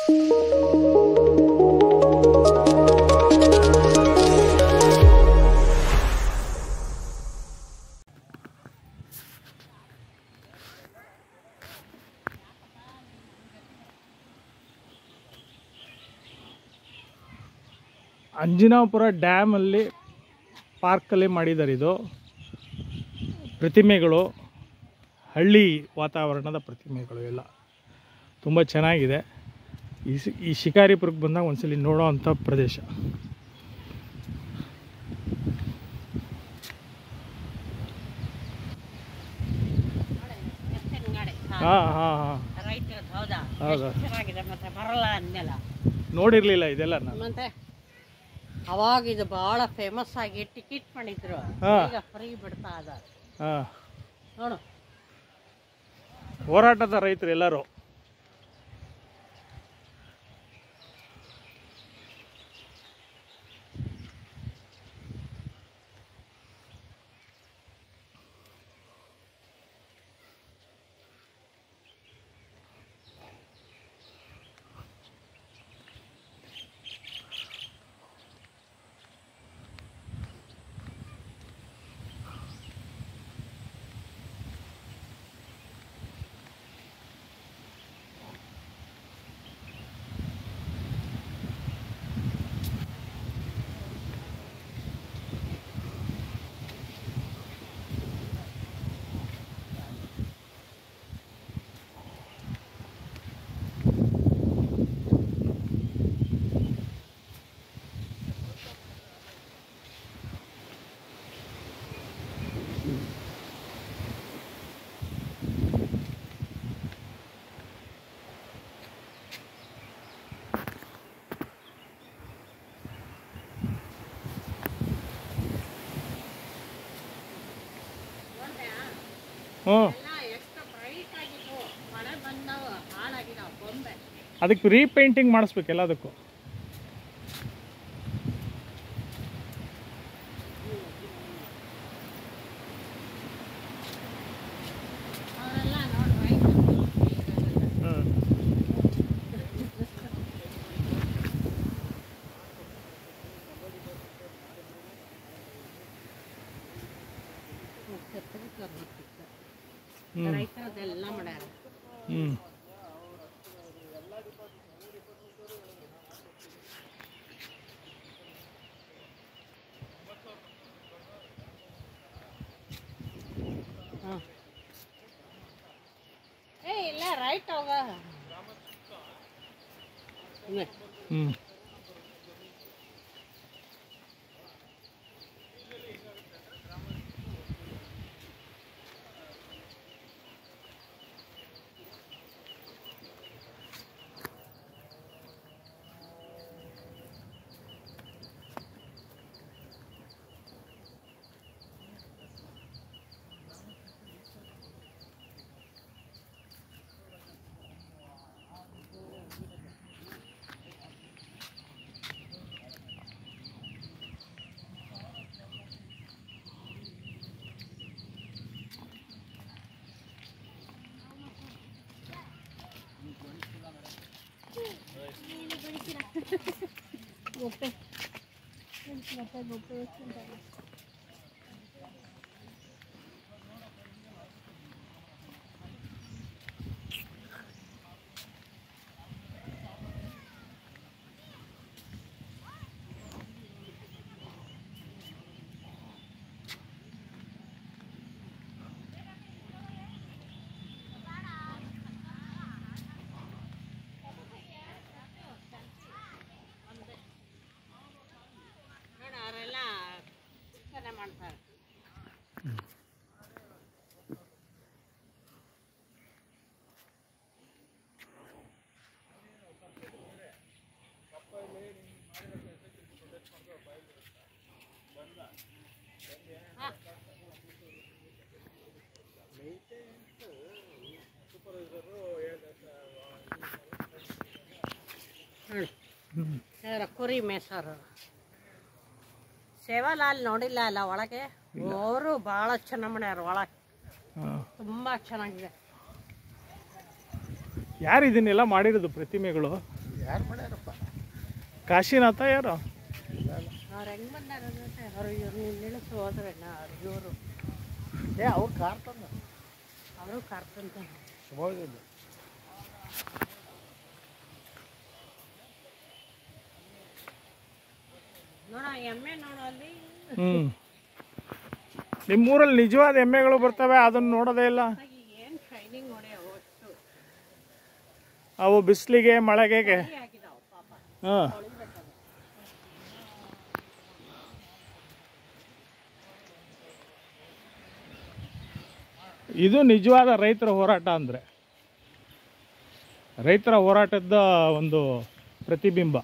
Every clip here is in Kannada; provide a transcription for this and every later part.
ಅಂಜನಾಪುರ ಡ್ಯಾಮಲ್ಲಿ ಪಾರ್ಕಲ್ಲಿ ಮಾಡಿದ್ದಾರೆ ಇದು ಪ್ರತಿಮೆಗಳು ಹಳ್ಳಿ ವಾತಾವರಣದ ಪ್ರತಿಮೆಗಳು ಎಲ್ಲ ತುಂಬ ಚೆನ್ನಾಗಿದೆ ಈ ಸಿ- ಈ ಶಿಕಾರಿಪುರಕ್ಕೆ ಬಂದಾಗ ಒಂದ್ಸಲಿ ನೋಡೋ ಅಂಥ ಪ್ರದೇಶ ಹಾಂ ಹಾಂ ಹಾಂ ರೈಟ್ ಹೌದಾ ಹೌದಾ ಎಷ್ಟು ಚೆನ್ನಾಗಿದೆ ಮತ್ತೆ ಬರಲ್ಲ ಅಂದೆಲ್ಲ ನೋಡಿರಲಿಲ್ಲ ಇದೆಲ್ಲ ನಾನು ಮತ್ತೆ ಅವಾಗ ಇದು ಬಹಳ ಫೇಮಸ್ ಆಗಿ ಟಿಕೆಟ್ ಮಾಡಿದ್ರು ಹಾ. ಈಗ ಫ್ರೀ ಬಿಡ್ತಾ ಅದ ಹಾಂ ನೋಡು ಹೋರಾಟದ ರೈತರು ಎಲ್ಲರೂ ಹ್ಞೂ ಎಷ್ಟು ಬ್ರೈಟ್ ಆಗಿತ್ತು ಮಳೆ ಬಂದವ ಹಾಳಾಗಿದಾವ ಬೊಂಬೆ ಅದಕ್ಕೆ ರೀಪೇಂಟಿಂಗ್ ಮಾಡಿಸ್ಬೇಕು ಎಲ್ಲದಕ್ಕೂ ಅವರೆಲ್ಲ ನೋಡಿ ರೈಟ್ ಹ್ಞೂ ಹ್ಞೂ ರೈತರದೆಲ್ಲ ಮಾಡ್ಯಾರ ಹ್ಞೂ ಹ್ಮ್. ಏ ಇಲ್ಲ ರೈಟ್ ಹೋಗ ಹಿಂಗೆ. ಹ್ಞೂ ನೋಡಿ ಅವರೆಲ್ಲ ಚಿಕನ ಮಾಡ್ತಾರೆ ನೋಡಿ ಇವರ ಕುರಿ ಮೇಸರು ಸೇವಾಲಾಲ್ ನೋಡಿಲ್ಲ ಅಲ್ಲ ಒಳಗೆ ಅವರು ಭಾಳ ಚೆನ್ನಾಗಿ ಮಾಡ್ಯಾರ ಒಳಗೆ ಹಾಂ ತುಂಬ ಚೆನ್ನಾಗಿದೆ ಯಾರು ಇದನ್ನೆಲ್ಲ ಮಾಡಿರೋದು ಪ್ರತಿಮೆಗಳು ಯಾರು ಮಾಡ್ಯಾರಪ್ಪ ಕಾಶಿನಾಥ ಯಾರು ಅವ್ರು ಹೆಂಗ್ ಬಂದಾರ ಅವ್ರು ಇವ್ರು ನಿಲ್ಲಿಸಿ ಹೋದ್ರೆ ಇವರು ಏ ಅವ್ರು ಕಾರ್ ತಂದ ಅವರು ಕರ್ಕೊಂತ ಶುಭವಿಲ್ಲ ನೋಡ ಎಮ್ಮೆ ನೋಡು ಅಲ್ಲಿ ಹ್ಞೂ ನಿಮ್ಮೂರಲ್ಲಿ ನಿಜವಾದ ಎಮ್ಮೆಗಳು ಬರ್ತವೆ ಅದನ್ನು ನೋಡೋದೇ ಇಲ್ಲ ಏನು ಶೈನಿಂಗ್ ನೋಡಿ ಅಷ್ಟು ಅವು ಬಿಸಿಲಿಗೆ ಮಳೆಗೆ ಆಗಿದಾವ ಪಾಪ ಹಾಂ ತೊಳಿಬೇಕಲ್ಲ ಇದು ನಿಜವಾದ ರೈತರ ಹೋರಾಟ ಅಂದರೆ ರೈತರ ಹೋರಾಟದ ಒಂದು ಪ್ರತಿಬಿಂಬ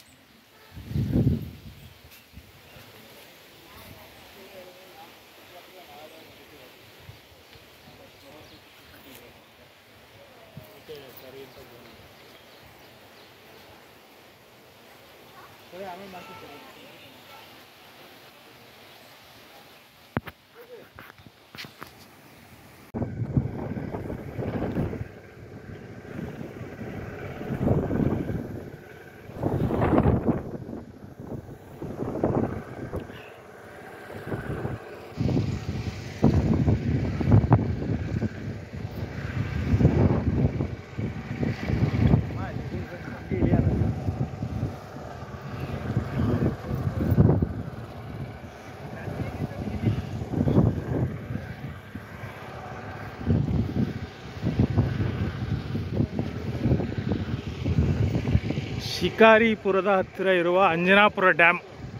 ಶಿಕಾರಿಪುರದ ಹತ್ತಿರ ಇರುವ ಅಂಜನಾಪುರ ಡ್ಯಾಮ್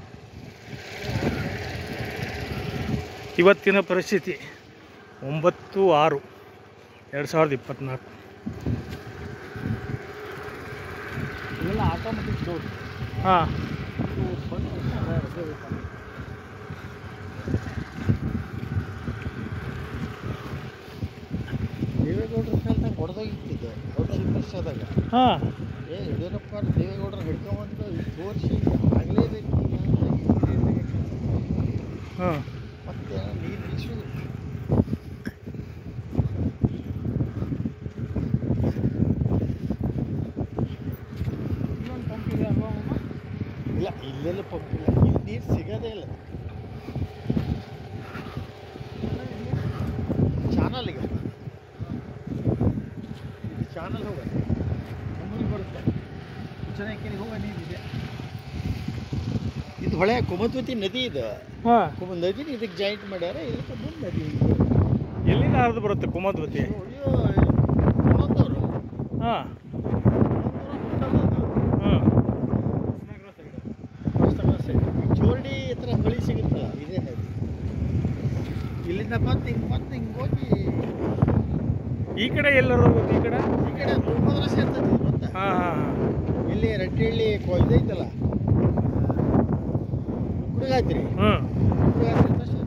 ಇವತ್ತಿನ ಪರಿಸ್ಥಿತಿ ಒಂಬತ್ತು ಆರು ಎರಡು ಸಾವಿರದ ಇಪ್ಪತ್ತ್ನಾಲ್ಕು ಇವೆಲ್ಲ ಆಟೋಮೆಟಿಕ್ ಡೋರ್ ಹಾಂ ದೇವೇಗೌಡರ ಕಾಲದಾಗ ಹೊಡೆದೋಗಿತ್ತಿದ್ದು ದೊಡ್ಡ ಸಂಘರ್ಷದಾಗ ಹಾಂ ಏ ಯಡಿಯೂರಪ್ಪ ದೇವೇಗೌಡರ ಹಿಡ್ಕೊಂಬಂದು ತೋರಿಸಿ ಆಗಲೇಬೇಕು ಈಗ ಅಂತ ಈ ರೀತಿಯಾಗಿ ಕೆಲ್ಸ ಮಾಡ್ತಾರೆ. ಹಾಂ ಮತ್ತೆ ನೀರು ನಿಲ್ಸೋದು ಇನ್ನೊಂದು ಪಂಪ್ ಇದೆ ಅಲ್ವಾ ಇಲ್ಲ ಇಲ್ಲೆಲ್ಲ ಪಂಪ್ ಇಲ್ಲ ಇಲ್ಲಿ ನೀರು ಸಿಗೋದೇ ಇಲ್ಲ ಚಾನಲ್ ಈಗ ಇದು ಚಾನಲ್ ಹೋಗ ನಮ್ಮೂರಿಗೆ ಬರುತ್ತೆ ಚೆನ್ನಾಗಿ ಹೋಗ ನೀರಿದೆ ಇದು ಹೊಳೆ ಕುಮದ್ವತಿ ನದಿ ಇದು ಹಾಂ ಕುಮ ನದಿ ಇದಕ್ಕೆ ಜಾಯಿಂಟ್ ಮಾಡ್ಯಾರ ಇದಕ್ಕೆ ಮುಂದೆ ನದಿ ಎಲ್ಲಿಂದ ಹರಿದು ಬರುತ್ತೆ ಕುಮದ್ವತಿ ಅಯ್ಯೋ ಕೊಡೋದವ್ರು ಹಾಂ ಹಾಂ ಚೋರ್ಡಿ ಹತ್ರ ಹೊಳಿ ಸಿಗುತ್ತಲ್ಲ ಇದೇ ನದಿ ಇಲ್ಲಿಂದ ಬಂದು ಹಿಂಗೆ ಬಂದು ಹಿಂಗೆ ಹೋಗಿ ಈ ಕಡೆ ಎಲ್ಲರೂ ಹೋಗುತ್ತೆ ಈ ಕಡೆ ಈ ಕಡೆ ತುಂಗಭದ್ರಾ ಸೇರ್ತದೆ ಇದು ಗೊತ್ತಾ ಹಾಂ ಹಾಂ ಹಾಂ ಇಲ್ಲಿ ರಟ್ಟಿಹಳ್ಳಿ ಕೊ ಇದೈತಲ್ಲ ಹುಡುಗಾಯ್ತ್ರಿ ಹ್ಞೂ ಹುಡುಗಾಯ್ತ್ರಿ